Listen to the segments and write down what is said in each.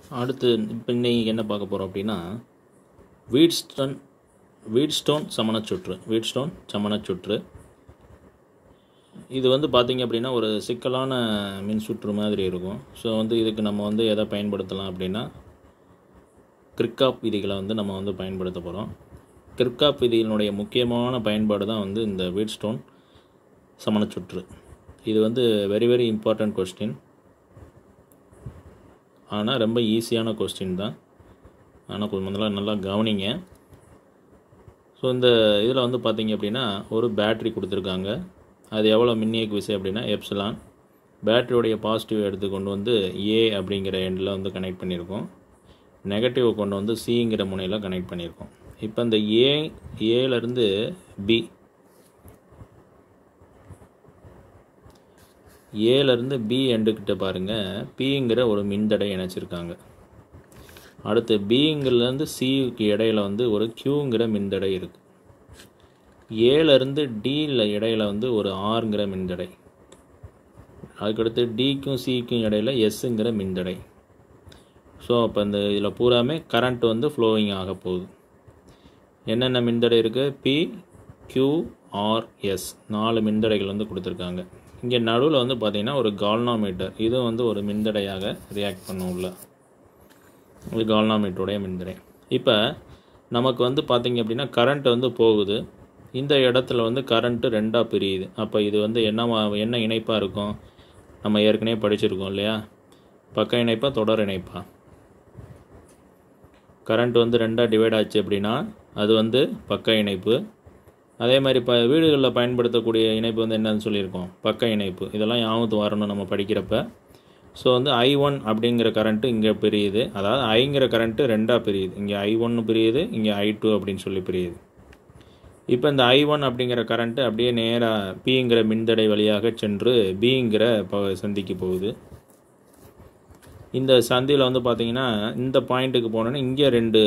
அடுத்து இப்போ இன்னைக்கு என்ன பார்க்க போகிறோம் அப்படின்னா வீட்ஸ்டன் வீட்ஸ்டோன் சமணச்சுற்று வீட்ஸ்டோன் சமணச்சுற்று இது வந்து பார்த்திங்க அப்படின்னா ஒரு சிக்கலான மின் சுற்று மாதிரி இருக்கும் ஸோ வந்து இதுக்கு நம்ம வந்து எதை பயன்படுத்தலாம் அப்படின்னா கிர்காப் விதிகளை வந்து நம்ம வந்து பயன்படுத்த போகிறோம் கிர்காப் விதியினுடைய முக்கியமான பயன்பாடு தான் வந்து இந்த வீட்ஸ்டோன் சமணச்சுற்று இது வந்து வெரி வெரி இம்பார்ட்டண்ட் கொஸ்டின் ஆனால் ரொம்ப ஈஸியான கொஸ்டின் தான் ஆனால் கொஞ்சம் முதல்ல நல்லா கவனிங்க ஸோ இந்த இதில் வந்து பார்த்தீங்க அப்படின்னா ஒரு பேட்ரி கொடுத்துருக்காங்க அது எவ்வளோ மின்னியக்கு விசை அப்படின்னா எப்சிலான் பேட்டரியோடைய பாசிட்டிவ் எடுத்து கொண்டு வந்து ஏ அப்படிங்கிற எண்டில் வந்து கனெக்ட் பண்ணியிருக்கோம் நெகட்டிவ் கொண்டு வந்து சிங்கிற முனையில் கனெக்ட் பண்ணியிருக்கோம் இப்போ இந்த ஏ ஏலேருந்து பி ஏலேருந்து பி எண்டுக்கிட்ட பாருங்கள் பிங்கிற ஒரு மின்தடை இணைச்சிருக்காங்க அடுத்து பிங்கிறதுலேருந்து சிக்கு இடையில வந்து ஒரு கியூங்கிற மின்தடை இருக்குது ஏலேருந்து டியில் இடையில வந்து ஒரு ஆறுங்கிற மின்தடை அதுக்கடுத்து டிக்கும் சிக்கும் இடையில எஸ்ஸுங்கிற மின்தடை ஸோ அப்போ இந்த இதில் பூராமே கரண்ட் வந்து ஃப்ளோயிங் ஆக போகுது என்னென்ன மின்தடை இருக்குது பி கியூ ஆர்எஸ் நாலு மின்தடைகள் வந்து கொடுத்துருக்காங்க இங்கே நடுவில் வந்து பார்த்திங்கன்னா ஒரு கால்னாமீட்டர் இதுவும் வந்து ஒரு மின்தடையாக ரியாக்ட் பண்ணும் உள்ள இது கால்னாமீட்டருடைய மின்தடை இப்போ நமக்கு வந்து பார்த்திங்க அப்படின்னா கரண்ட் வந்து போகுது இந்த இடத்துல வந்து கரண்ட்டு ரெண்டாக பிரியுது அப்போ இது வந்து என்ன என்ன இணைப்பாக இருக்கும் நம்ம ஏற்கனவே படிச்சிருக்கோம் இல்லையா பக்க இணைப்பா தொடர் இணைப்பா கரண்ட் வந்து ரெண்டாக டிவைட் ஆச்சு அப்படின்னா அது வந்து பக்க இணைப்பு அதே மாதிரி இப்போ வீடுகளில் பயன்படுத்தக்கூடிய இணைப்பு வந்து என்னன்னு சொல்லியிருக்கோம் பக்க இணைப்பு இதெல்லாம் ஞாபகத்து வரணும் நம்ம படிக்கிறப்ப ஸோ வந்து ஐ ஒன் அப்படிங்கிற கரண்ட்டு இங்கே பிரியுது அதாவது ஐங்கிற கரண்ட்டு ரெண்டாக பிரியுது இங்கே ஐ ஒன்று பிரியுது இங்கே ஐ டூ அப்படின்னு சொல்லி பிரியுது இப்போ இந்த ஐ ஒன் அப்படிங்கிற கரண்ட்டு அப்படியே நேராக பிங்கிற மின்தடை வழியாக சென்று பிங்கிற ப சந்திக்கு போகுது இந்த சந்தியில் வந்து பார்த்தீங்கன்னா இந்த பாயிண்ட்டுக்கு போனோன்னா இங்கே ரெண்டு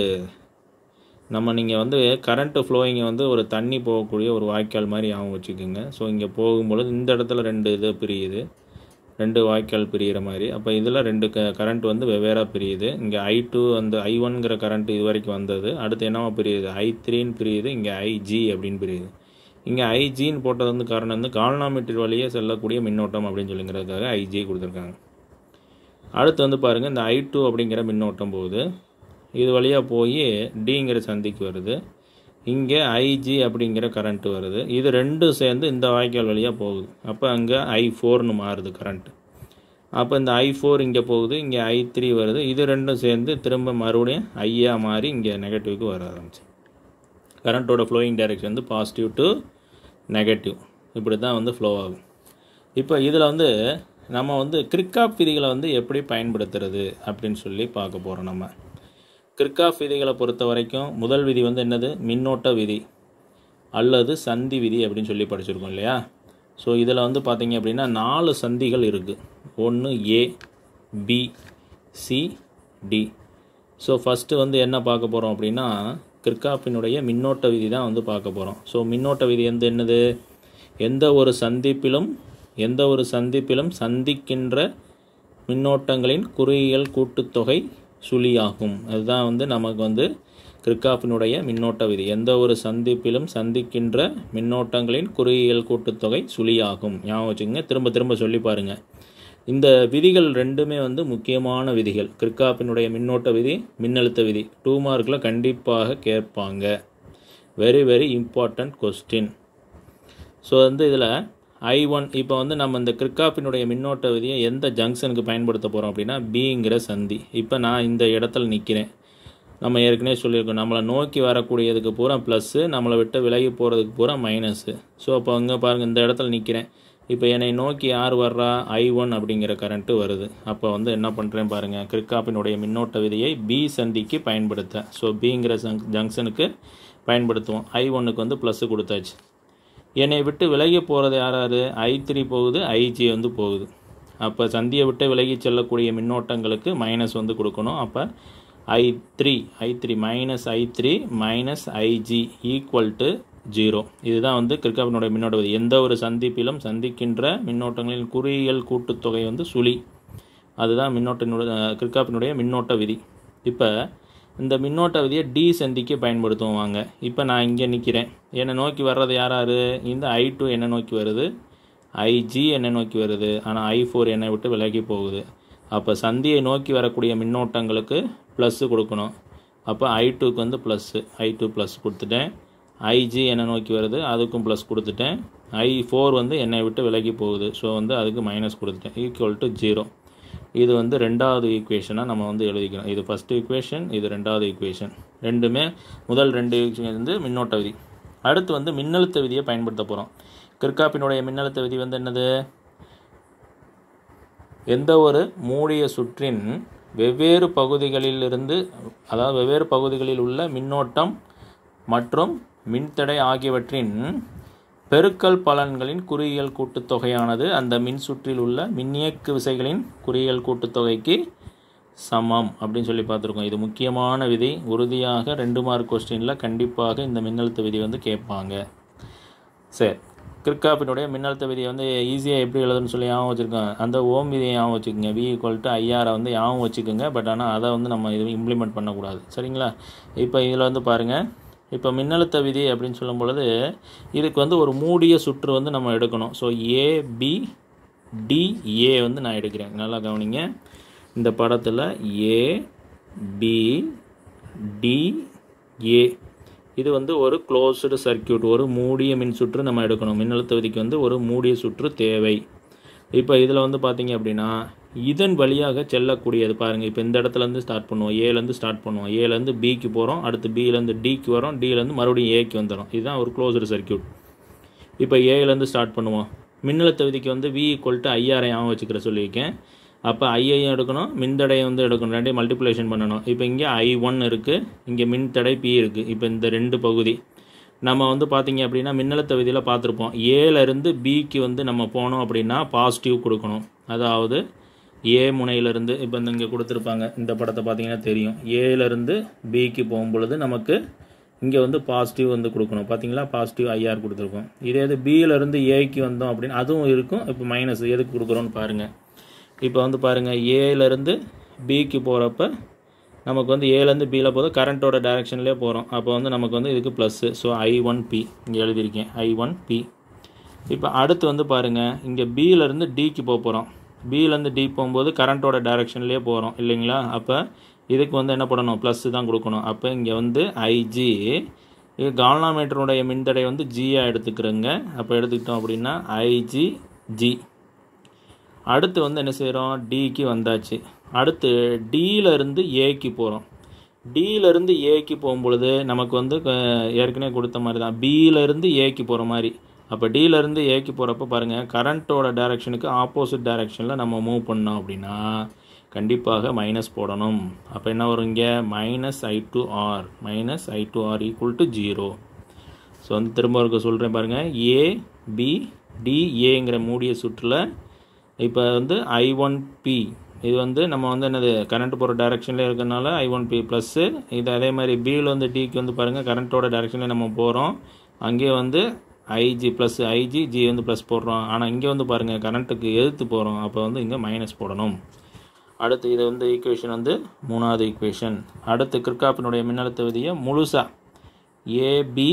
நம்ம நீங்கள் வந்து கரண்ட்டு ஃப்ளோயிங்கை வந்து ஒரு தண்ணி போகக்கூடிய ஒரு வாய்க்கால் மாதிரி ஞாபகம் வச்சுக்கோங்க ஸோ இங்கே போகும்பொழுது இந்த இடத்துல ரெண்டு இது பிரியுது ரெண்டு வாய்க்கால் பிரிகிற மாதிரி அப்போ இதில் ரெண்டு க கரண்ட் வந்து வெவ்வேறாக பிரியுது இங்கே ஐ டூ அந்த ஐ ஒன்கிற கரண்ட் இது வரைக்கும் வந்தது அடுத்து என்னவா பிரியுது ஐ த்ரீன்னு பிரியுது இங்கே ஐஜி அப்படின்னு பிரியுது இங்கே ஐஜின்னு போட்டது வந்து காரணம் வந்து கால்னாமீட்டர் வழியே செல்லக்கூடிய மின்னோட்டம் அப்படின்னு சொல்லிங்கிறதுக்காக ஐஜி கொடுத்துருக்காங்க அடுத்து வந்து பாருங்கள் இந்த ஐ டூ அப்படிங்கிற மின்னோட்டம் போகுது இது வழியாக போய் டிங்கிற சந்திக்கு வருது இங்கே ஐஜி அப்படிங்கிற கரண்ட்டு வருது இது ரெண்டும் சேர்ந்து இந்த வாய்க்கால் வழியாக போகுது அப்போ அங்கே ஐ ஃபோர்னு மாறுது கரண்ட்டு அப்போ இந்த ஐ ஃபோர் இங்கே போகுது இங்கே ஐ த்ரீ வருது இது ரெண்டும் சேர்ந்து திரும்ப மறுபடியும் ஐயா மாறி இங்கே நெகட்டிவ்க்கு வர ஆரம்பிச்சு கரண்ட்டோட ஃப்ளோயிங் டைரெக்ஷன் வந்து பாசிட்டிவ் டு நெகட்டிவ் இப்படி தான் வந்து ஃப்ளோ ஆகும் இப்போ இதில் வந்து நம்ம வந்து கிரிக்காப் விதிகளை வந்து எப்படி பயன்படுத்துறது அப்படின்னு சொல்லி பார்க்க போகிறோம் நம்ம கிர்காஃப் விதிகளை பொறுத்த வரைக்கும் முதல் விதி வந்து என்னது மின்னோட்ட விதி அல்லது சந்தி விதி அப்படின்னு சொல்லி படிச்சிருக்கோம் இல்லையா ஸோ இதில் வந்து பார்த்தீங்க அப்படின்னா நாலு சந்திகள் இருக்குது ஒன்று A B C D so first வந்து என்ன பார்க்க போகிறோம் அப்படின்னா கிர்காஃபினுடைய மின்னோட்ட விதி தான் வந்து பார்க்க போகிறோம் ஸோ மின்னோட்ட விதி வந்து என்னது எந்த ஒரு சந்திப்பிலும் எந்த ஒரு சந்திப்பிலும் சந்திக்கின்ற மின்னோட்டங்களின் குறுகியல் கூட்டுத்தொகை சுழியாகும் அதுதான் வந்து நமக்கு வந்து கிர்காஃபினுடைய மின்னோட்ட விதி எந்த ஒரு சந்திப்பிலும் சந்திக்கின்ற மின்னோட்டங்களின் குறுகியல் கூட்டுத்தொகை சுழியாகும் ஞாபகம் வச்சுக்கோங்க திரும்ப திரும்ப சொல்லி பாருங்க இந்த விதிகள் ரெண்டுமே வந்து முக்கியமான விதிகள் கிர்காஃபினுடைய மின்னோட்ட விதி மின்னழுத்த விதி டூ மார்க்கில் கண்டிப்பாக கேட்பாங்க very very important question so வந்து இதில் ஐ ஒன் இப்போ வந்து நம்ம இந்த கிர்காப்பினுடைய மின்னோட்ட விதியை எந்த ஜங்ஷனுக்கு பயன்படுத்த போகிறோம் அப்படின்னா பிங்கிற சந்தி இப்போ நான் இந்த இடத்துல நிற்கிறேன் நம்ம ஏற்கனவே சொல்லியிருக்கோம் நம்மளை நோக்கி வரக்கூடியதுக்கு பூரா ப்ளஸ்ஸு நம்மளை விட்டு விலகி போகிறதுக்கு பூரா மைனஸு ஸோ அப்போ அங்கே பாருங்கள் இந்த இடத்துல நிற்கிறேன் இப்போ என்னை நோக்கி யார் வர்றா ஐ ஒன் அப்படிங்கிற கரண்ட்டு வருது அப்போ வந்து என்ன பண்ணுறேன் பாருங்கள் கிர்காப்பினுடைய மின்னோட்ட விதியை பி சந்திக்கு பயன்படுத்த ஸோ பிங்கிற ஜங்ஷனுக்கு பயன்படுத்துவோம் ஐ ஒன்னுக்கு வந்து ப்ளஸ்ஸு கொடுத்தாச்சு என்னை விட்டு விலகி போகிறது யார் யார் ஐ த்ரீ போகுது ஐஜி வந்து போகுது அப்போ சந்தியை விட்டு விலகி செல்லக்கூடிய மின்னோட்டங்களுக்கு மைனஸ் வந்து கொடுக்கணும் அப்போ I three I three minus I three minus IG equal to zero இதுதான் வந்து கிர்காப்பினுடைய மின்னோட்ட விதி எந்த ஒரு சந்திப்பிலும் சந்திக்கின்ற மின்னோட்டங்களின் குறியியல் கூட்டுத்தொகை வந்து சுழி அதுதான் மின்னோட்டினுடைய கிர்காப்பினுடைய மின்னோட்ட விதி இப்போ இந்த மின்னோட்ட விதியை டி சந்திக்கு பயன்படுத்துவோம் வாங்க இப்போ நான் இங்கே நிற்கிறேன் என்னை நோக்கி வர்றது யார் யார் இந்த ஐ டூ என்னை நோக்கி வருது ஐஜி என்னை நோக்கி வருது ஆனால் ஐ ஃபோர் என்னை விட்டு விலகி போகுது அப்போ சந்தியை நோக்கி வரக்கூடிய மின்னோட்டங்களுக்கு ப்ளஸ்ஸு கொடுக்கணும் அப்போ ஐ டூக்கு வந்து ப்ளஸ்ஸு ஐ டூ ப்ளஸ் கொடுத்துட்டேன் ஐஜி என்னை நோக்கி வருது அதுக்கும் ப்ளஸ் கொடுத்துட்டேன் ஐ ஃபோர் வந்து என்னை விட்டு விலகி போகுது ஸோ வந்து அதுக்கு மைனஸ் கொடுத்துட்டேன் ஈக்குவல் டு ஜீரோ இது வந்து ரெண்டாவது ஈக்குவேஷனாக நம்ம வந்து எழுதிக்கிறோம் இது ஃபஸ்ட் ஈக்குவேஷன் இது ரெண்டாவது ஈக்குவேஷன் ரெண்டுமே முதல் ரெண்டு ஈக்குவேஷன் வந்து மின்னோட்ட விதி அடுத்து வந்து மின்னழுத்த விதியை பயன்படுத்த போகிறோம் கிர்காப்பினுடைய மின்னழுத்த விதி வந்து என்னது எந்த ஒரு மூடிய சுற்றின் வெவ்வேறு பகுதிகளிலிருந்து அதாவது வெவ்வேறு பகுதிகளில் உள்ள மின்னோட்டம் மற்றும் மின்தடை ஆகியவற்றின் பெருக்கல் பலன்களின் குறியியல் கூட்டுத்தொகையானது அந்த மின் சுற்றில் உள்ள மின்னியக்கு விசைகளின் குறியியல் கூட்டுத்தொகைக்கு சமம் அப்படின்னு சொல்லி பார்த்துருக்கோம் இது முக்கியமான விதி உறுதியாக ரெண்டு மார்க் கொஸ்டினில் கண்டிப்பாக இந்த மின்னழுத்த விதி வந்து கேட்பாங்க சரி கிர்காப்பினுடைய மின்னழுத்த விதியை வந்து ஈஸியாக எப்படி எழுதுன்னு சொல்லி ஞாபகம் வச்சுருக்கோம் அந்த ஓம் விதியை ஞாபகம் வச்சுக்கோங்க வி ஈக்குவல் டு ஐஆரை வந்து ஞாபகம் வச்சுக்கோங்க பட் ஆனால் அதை வந்து நம்ம இது இம்ப்ளிமெண்ட் பண்ணக்கூடாது சரிங்களா இப்போ இதில் வந்து பாருங்கள் இப்போ மின்னழுத்த விதி அப்படின்னு சொல்லும் பொழுது இதுக்கு வந்து ஒரு மூடிய சுற்று வந்து நம்ம எடுக்கணும் so A B D A வந்து நான் எடுக்கிறேன் நல்லா கவனிங்க இந்த படத்தில் ஏ பி டி ஏ இது வந்து ஒரு க்ளோஸ்டு சர்க்கியூட் ஒரு மூடிய மின் சுற்று நம்ம எடுக்கணும் மின்னழுத்த விதிக்கு வந்து ஒரு மூடிய சுற்று தேவை இப்போ இதில் வந்து பார்த்தீங்க அப்படின்னா இதன் வழியாக செல்லக்கூடியது பாருங்கள் இப்போ இந்த இடத்துலேருந்து ஸ்டார்ட் பண்ணுவோம் ஏலேருந்து ஸ்டார்ட் பண்ணுவோம் ஏலேருந்து பிக்கு போகிறோம் அடுத்து பிலேருந்து டிக்கு வரோம் டிலேருந்து மறுபடியும் ஏக்கு வந்துடும் இதுதான் ஒரு க்ளோஸ்டு சர்க்கியூட் இப்போ ஏலேருந்து ஸ்டார்ட் பண்ணுவோம் மின்னழுத்த விதிக்கு வந்து வி ஈக்குவல் டு ஐஆரை ஞாபகம் வச்சுக்கிற சொல்லியிருக்கேன் அப்போ ஐஐயும் எடுக்கணும் மின்தடையை வந்து எடுக்கணும் ரெண்டையும் மல்டிப்ளிகேஷன் பண்ணணும் இப்போ இங்கே ஐ ஒன் இருக்குது இங்கே மின்தடை பி இருக்குது இப்போ இந்த ரெண்டு பகுதி நம்ம வந்து பார்த்தீங்க அப்படின்னா மின்னழுத்த விதியில் பார்த்துருப்போம் ஏலேருந்து பிக்கு வந்து நம்ம போனோம் அப்படின்னா பாசிட்டிவ் கொடுக்கணும் அதாவது ஏ முனையிலேருந்து இப்போ இந்த இங்கே கொடுத்துருப்பாங்க இந்த படத்தை பார்த்தீங்கன்னா தெரியும் ஏலேருந்து பிக்கு போகும்பொழுது நமக்கு இங்கே வந்து பாசிட்டிவ் வந்து கொடுக்கணும் பார்த்தீங்களா பாசிட்டிவ் ஐஆர் கொடுத்துருக்கோம் இதே இது பியிலேருந்து ஏக்கு வந்தோம் அப்படின்னு அதுவும் இருக்கும் இப்போ மைனஸ் எதுக்கு கொடுக்குறோன்னு பாருங்கள் இப்போ வந்து பாருங்கள் ஏலேருந்து பிக்கு போகிறப்ப நமக்கு வந்து ஏலேருந்து பியில் போது கரண்ட்டோட டைரெக்ஷன்லேயே போகிறோம் அப்போ வந்து நமக்கு வந்து இதுக்கு plus so I one B இங்கே எழுதியிருக்கேன் ஐ ஒன் பி இப்போ அடுத்து வந்து பாருங்கள் இங்கே பியிலேருந்து டிக்கு போக போகிறோம் பியிலேருந்து டி போகும்போது கரண்ட்டோட டைரெக்ஷன்லேயே போகிறோம் இல்லைங்களா அப்போ இதுக்கு வந்து என்ன பண்ணணும் ப்ளஸ்ஸு தான் கொடுக்கணும் அப்போ இங்கே வந்து ஐஜி இது கால்னாமீட்டருடைய மின்தடை வந்து ஜியாக எடுத்துக்கிறோங்க அப்போ எடுத்துக்கிட்டோம் அப்படின்னா ஐஜி ஜி அடுத்து வந்து என்ன செய்கிறோம் டிக்கு வந்தாச்சு அடுத்து டியிலேருந்து ஏக்கு போகிறோம் டியிலேருந்து ஏக்கு போகும்பொழுது நமக்கு வந்து ஏற்கனவே கொடுத்த மாதிரி தான் பியிலேருந்து ஏக்கு போகிற மாதிரி அப்போ டியிலேருந்து ஏக்கு போகிறப்ப பாருங்கள் கரண்ட்டோட டைரெக்ஷனுக்கு ஆப்போசிட் டைரெக்ஷனில் நம்ம மூவ் பண்ணோம் அப்படின்னா கண்டிப்பாக மைனஸ் போடணும் அப்போ என்ன வரும் இங்கே minus I two R minus I two R equal to zero so வந்து திரும்ப இருக்க சொல்கிறேன் பாருங்கள் ஏ பி டி ஏங்கிற மூடிய சுற்றில் இப்போ வந்து ஐ ஒன் பி இது வந்து நம்ம வந்து என்னது கரண்ட் போகிற டைரெக்ஷனில் இருக்கிறனால ஐ ஒன் பி ப்ளஸ்ஸு இது அதே மாதிரி பியில் வந்து டிக்கு வந்து பாருங்கள் கரண்ட்டோட டைரெக்ஷனில் நம்ம போகிறோம் அங்கேயே வந்து ஐஜி ப்ளஸ் ஐஜி ஜி வந்து ப்ளஸ் போடுறோம் ஆனால் இங்கே வந்து பாருங்கள் கரண்ட்டுக்கு எதிர்த்து போகிறோம் அப்போ வந்து இங்கே மைனஸ் போடணும் அடுத்து இது வந்து ஈக்குவேஷன் வந்து மூணாவது ஈக்குவேஷன் அடுத்து கிர்காப்பினுடைய மின்னழுத்த விதியை முழுசாக ஏபி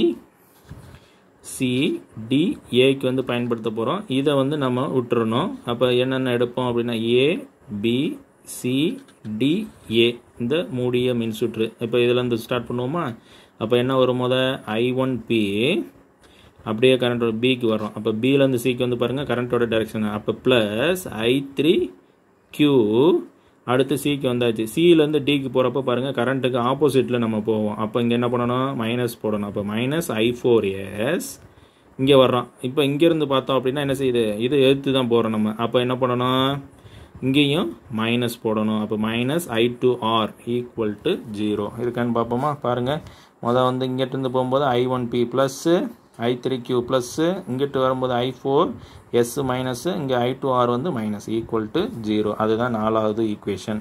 சி டி ஏக்கு வந்து பயன்படுத்த போகிறோம் இதை வந்து நம்ம விட்டுறணும் அப்போ என்னென்ன எடுப்போம் அப்படின்னா A B C D A இந்த மூடிய மின்சுற்று இப்போ இதில் ஸ்டார்ட் பண்ணுவோமா அப்போ என்ன வரும் முத ஐ ஒன் பி அப்படியே கரண்ட் பிக்கு வரும் அப்போ பியிலேருந்து சிக்கு வந்து பாருங்கள் கரண்ட்டோட டைரெக்ஷன் அப்போ ப்ளஸ் ஐ த்ரீ க்யூ அடுத்து சிக்கு வந்தாச்சு சியிலேருந்து டிக்கு போகிறப்ப பாருங்கள் கரண்ட்டுக்கு ஆப்போசிட்டில் நம்ம போவோம் அப்போ இங்கே என்ன பண்ணணும் மைனஸ் போடணும் அப்போ மைனஸ் ஐ ஃபோர் எஸ் இங்கே வர்றோம் இப்போ இங்கேருந்து பார்த்தோம் அப்படின்னா என்ன செய்யுது இது எடுத்து தான் போகிறோம் நம்ம அப்போ என்ன பண்ணணும் இங்கேயும் மைனஸ் போடணும் அப்போ minus I two R equal to zero இருக்கான்னு பார்ப்போமா பாருங்கள் மொதல் வந்து இங்கிட்டிருந்து போகும்போது I one B plus I three Q plus இங்கிட்டு வரும்போது ஐ ஃபோர் எஸ் மைனஸு இங்கே ஐ டூ ஆர் வந்து மைனஸ் ஈக்குவல் டு ஜீரோ அதுதான் நாலாவது ஈக்குவேஷன்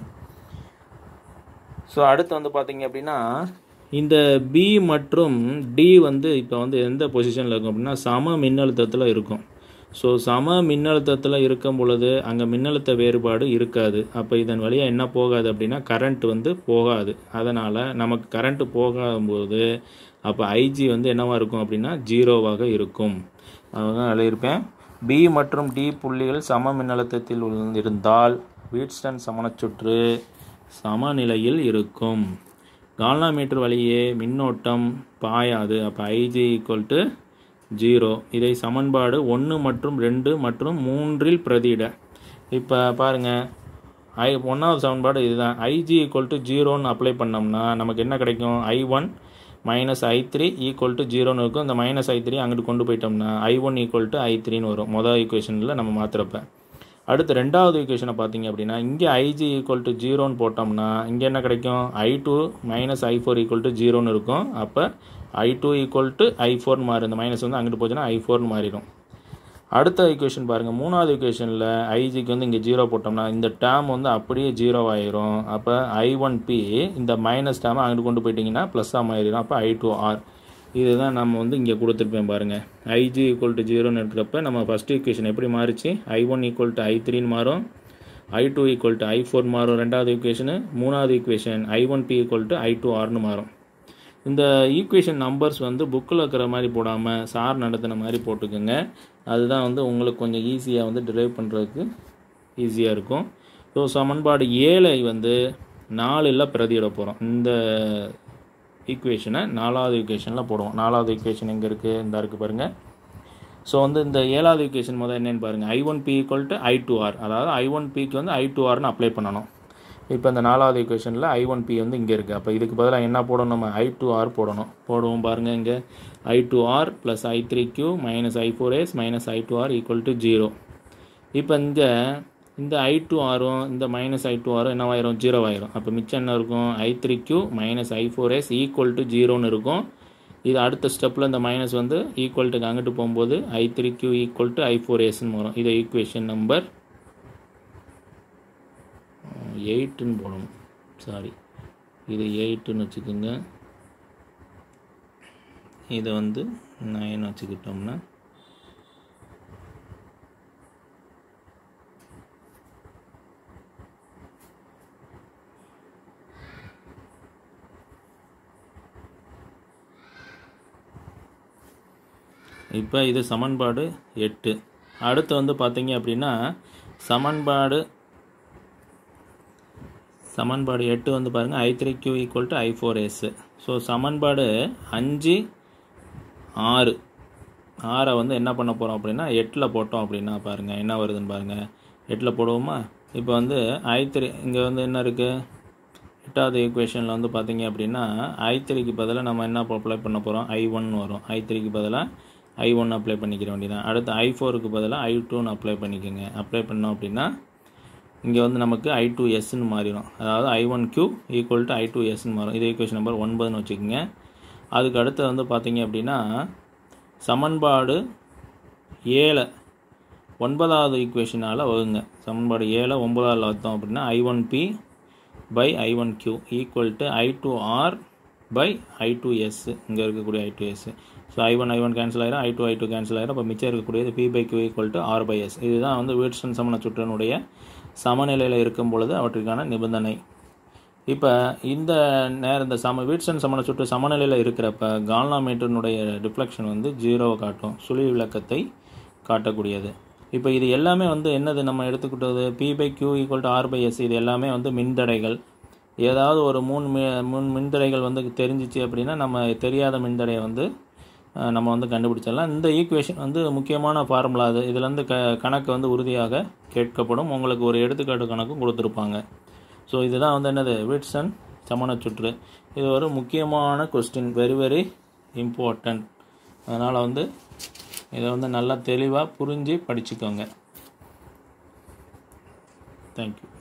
ஸோ அடுத்து வந்து பார்த்தீங்க அப்படின்னா இந்த பி மற்றும் டி வந்து இப்போ வந்து எந்த பொசிஷனில் இருக்கும் அப்படின்னா சம மின்னழுத்தத்தில் இருக்கும் ஸோ சம மின்னழுத்தத்தில் இருக்கும் பொழுது அங்கே மின்னழுத்த வேறுபாடு இருக்காது அப்போ இதன் வழியாக என்ன போகாது அப்படின்னா கரண்ட் வந்து போகாது அதனால் நமக்கு கரண்ட்டு போகாதபோது அப்போ ஐஜி வந்து என்னவாக இருக்கும் அப்படின்னா ஜீரோவாக இருக்கும் அதுதான் எழுதியிருப்பேன் பி மற்றும் டி புள்ளிகள் சம மின்னழுத்தத்தில் உள்ள- இருந்தால் வீட்ஸ்டன் சமணச்சுற்று சமநிலையில் இருக்கும் கால்னாமீட்டர் வழியே மின்னோட்டம் பாயாது அப்போ ஐஜி ஈக்குவல் டு ஜீரோ இதை சமன்பாடு ஒன்று மற்றும் ரெண்டு மற்றும் மூன்றில் பிரதியிட இப்போ பாருங்கள் ஐ ஒன்றாவது சமன்பாடு இதுதான் ஐஜி ஈக்குவல் டு ஜீரோன்னு அப்ளை பண்ணோம்னா நமக்கு என்ன கிடைக்கும் I one minus I three equal to ஜீரோன்னு இருக்கும் இந்த மைனஸ் ஐ த்ரீ அங்கிட்டு கொண்டு போயிட்டோம்னா I one equal to I த்ரீன்னு வரும் மொதல் ஈக்குவேஷனில் நம்ம மாற்றுறப்ப அடுத்து ரெண்டாவது ஈக்குவேஷனை பார்த்தீங்க அப்படின்னா இங்கே ஐஜி ஈக்குவல் டு ஜீரோன்னு போட்டோம்னா இங்கே என்ன கிடைக்கும் I two minus I four equal to ஜீரோன்னு இருக்கும் அப்போ I two equal to I ஃபோர்னு மாறும் இந்த மைனஸ் வந்து அங்கிட்டு போச்சுன்னா ஐ ஃபோர்னு மாறிடும் அடுத்த ஈக்குவேஷன் பாருங்கள் மூணாவது ஈக்குவேஷனில் ஐஜிக்கு வந்து இங்கே ஜீரோ போட்டோம்னா இந்த டேர்ம் வந்து அப்படியே ஜீரோ ஆயிரும் அப்போ ஐ ஒன் பி இந்த மைனஸ் டேர்மை அங்கிட்டு கொண்டு போயிட்டீங்கன்னா ப்ளஸ்ஸாக மாறிடும் அப்போ ஐ டூ ஆர் இதுதான் நம்ம வந்து இங்கே கொடுத்துருப்பேன் பாருங்கள் ஐஜி ஈக்குவல் டு ஜீரோன்னு இருக்கிறப்ப நம்ம ஃபஸ்ட் ஈக்குவேஷன் எப்படி மாறிச்சு I one equal to I த்ரீன்னு மாறும் I two equal to I four மாறும் ரெண்டாவது ஈக்குவேஷனு மூணாவது equation I one B equal to I two ஆர்னு மாறும் இந்த ஈக்குவேஷன் நம்பர்ஸ் வந்து புக்கில் இருக்கிற மாதிரி போடாமல் சார் நடத்தின மாதிரி போட்டுக்கோங்க அதுதான் வந்து உங்களுக்கு கொஞ்சம் ஈஸியாக வந்து டிரைவ் பண்ணுறதுக்கு ஈஸியாக இருக்கும் ஸோ சமன்பாடு ஏழை வந்து நாலில் பிரதியிட போகிறோம் இந்த ஈக்குவேஷனை நாலாவது ஈக்குவேஷனில் போடுவோம் நாலாவது ஈக்குவேஷன் எங்கே இருக்குது இந்த இருக்குது பாருங்கள் ஸோ வந்து இந்த ஏழாவது ஈக்குவேஷன் முதல் என்னென்னு பாருங்கள் I one B equal to I two R அதாவது ஐ ஒன் பிக்கு வந்து ஐ டூ ஆர்னு அப்ளை பண்ணணும் இப்போ இந்த நாலாவது ஈக்குவேஷனில் ஐ ஒன் பி வந்து இங்கே இருக்குது அப்போ இதுக்கு பதிலாக என்ன போடணும் நம்ம ஐ டூ ஆர் போடணும் போடுவோம் பாருங்கள் இங்கே I two R plus I three Q minus I four S minus I two R equal to zero இப்போ இங்கே இந்த ஐ டூ ஆரும் இந்த மைனஸ் ஐ டூ ஆரும் என்னவாயிரும் ஜீரோ ஆயிரும் அப்போ மிச்சம் என்ன இருக்கும் I three Q minus I four S equal to ஜீரோன்னு இருக்கும் இது அடுத்த ஸ்டெப்பில் இந்த மைனஸ் வந்து ஈக்குவல் டு அங்கிட்டு போகும்போது I three Q equal to I four எஸ்ன்னு வரும் இது ஈக்குவேஷன் நம்பர் எயிட்டுன்னு போடணும் சாரி இது எயிட்டுன்னு வச்சுக்கோங்க இதை வந்து நைன் வச்சுக்கிட்டோம்னா இப்போ இது சமன்பாடு எட்டு அடுத்து வந்து பார்த்தீங்க அப்படின்னா சமன்பாடு சமன்பாடு எட்டு வந்து பாருங்கள் I three Q equal to I four S so சமன்பாடு அஞ்சு ஆறு ஆறை வந்து என்ன பண்ண போகிறோம் அப்படின்னா எட்டில் போட்டோம் அப்படின்னா பாருங்கள் என்ன வருதுன்னு பாருங்கள் எட்டில் போடுவோமா இப்போ வந்து ஐ த்ரீ இங்கே வந்து என்ன இருக்குது எட்டாவது ஈக்குவேஷனில் வந்து பார்த்தீங்க அப்படின்னா ஐ த்ரீக்கு பதிலாக நம்ம என்ன அப்ளை பண்ண போகிறோம் ஐ ஒன் வரும் ஐ த்ரீக்கு பதிலாக ஐ ஒன் அப்ளை பண்ணிக்கிற வேண்டியதான் அடுத்து ஐ ஃபோருக்கு பதிலாக ஐ டூன்னு அப்ளை பண்ணிக்கோங்க அப்ளை பண்ணோம் அப்படின்னா இங்கே வந்து நமக்கு ஐ டூ எஸ்ன்னு மாறிடும் அதாவது I one Q equal to I two எஸ்ன்னு மாறும் இது ஈக்குவேஷன் நம்பர் ஒன்பதுன்னு வச்சுக்கோங்க அதுக்கு அடுத்து வந்து பார்த்தீங்க அப்படின்னா சமன்பாடு ஏழை ஒன்பதாவது ஈக்குவேஷனால் வகுங்க சமன்பாடு ஏழை ஒன்பதாவது வச்சோம் அப்படின்னா I one B by I one Q equal to I two R by I two S இங்கே இருக்கக்கூடிய I two S so I one I one cancel ஆயிரும் I two I two cancel ஆயிரும் அப்போ மிச்சம் இருக்கக்கூடியது B by Q equal to R by S இதுதான் வந்து வீட்ஸ்டன் சமண சுற்றனுடைய சமநிலையில் இருக்கும் பொழுது அவற்றுக்கான நிபந்தனை இப்போ இந்த நேரம் இந்த சம வீட்சன் சமண சுற்று சமநிலையில் இருக்கிறப்ப கால்னாமீட்டர்னுடைய டிஃப்ளெக்ஷன் வந்து ஜீரோவை காட்டும் சுழி விளக்கத்தை காட்டக்கூடியது இப்போ இது எல்லாமே வந்து என்னது நம்ம எடுத்துக்கிட்டது B by Q equal to R by S இது எல்லாமே வந்து மின்தடைகள் ஏதாவது ஒரு மூணு மி மூணு மின்தடைகள் வந்து தெரிஞ்சிச்சு அப்படின்னா நம்ம தெரியாத மின்தடையை வந்து அஹ், நம்ம வந்து கண்டுபிடிச்சிடலாம் இந்த ஈக்குவேஷன் வந்து முக்கியமான ஃபார்முலா அது இதுலேருந்து க கணக்கு வந்து உறுதியாக கேட்கப்படும் உங்களுக்கு ஒரு எடுத்துக்காட்டு கணக்கும் கொடுத்துருப்பாங்க ஸோ இதுதான் வந்து என்னது விட்சன் சமண சுற்று இது ஒரு முக்கியமான கொஸ்டின் வெரி வெரி இம்பார்ட்டன்ட் அதனால் வந்து இதை வந்து நல்லா தெளிவாக புரிஞ்சு படிச்சுக்கோங்க தேங்க்யூ